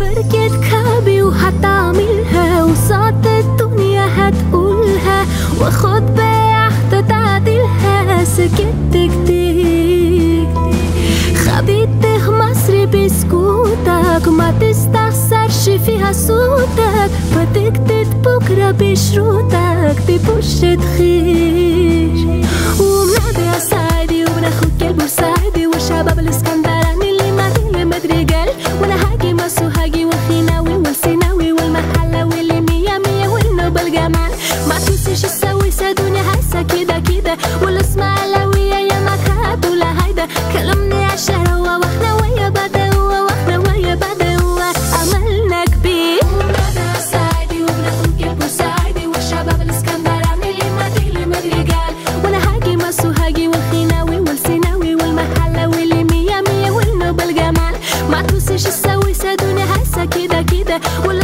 فركة كعبي وهتعملها وصعت الدنيا هتقولها واخد بعهد تعديلها سكت كتير خبيته مصر بسكوتك ما تستخسرش فيها صوتك فتكتت بكرة بشروطك تبوش تخير ومنادي يا سعيدي وبناخد البورسعيدي والشباب الاسكندراني اللي ما اللي مدري قال وانا هاجي مصر هاجي والخيناوي والسيناوي والمحلاوي اللي مية مية والنوبة الجمال ما تنسيش السويسة دنيا هايسة كده كده والاسماعيلاوية يا مكات ولا هيدا كلامني عالشهوة واحنا ويا بدوة واحنا ويا بدوة عملنا كبير ومنادى سعيدي وبناخد البورسعيدي والشباب الاسكندراني اللي ما اللي مدري قال وانا هاجي مصر هاجي والخيناوي والسيناوي والمحلاوي اللي مية مية والنوبة الجمال ما تنسيش السويسة دنيا هايسة كده كده ولا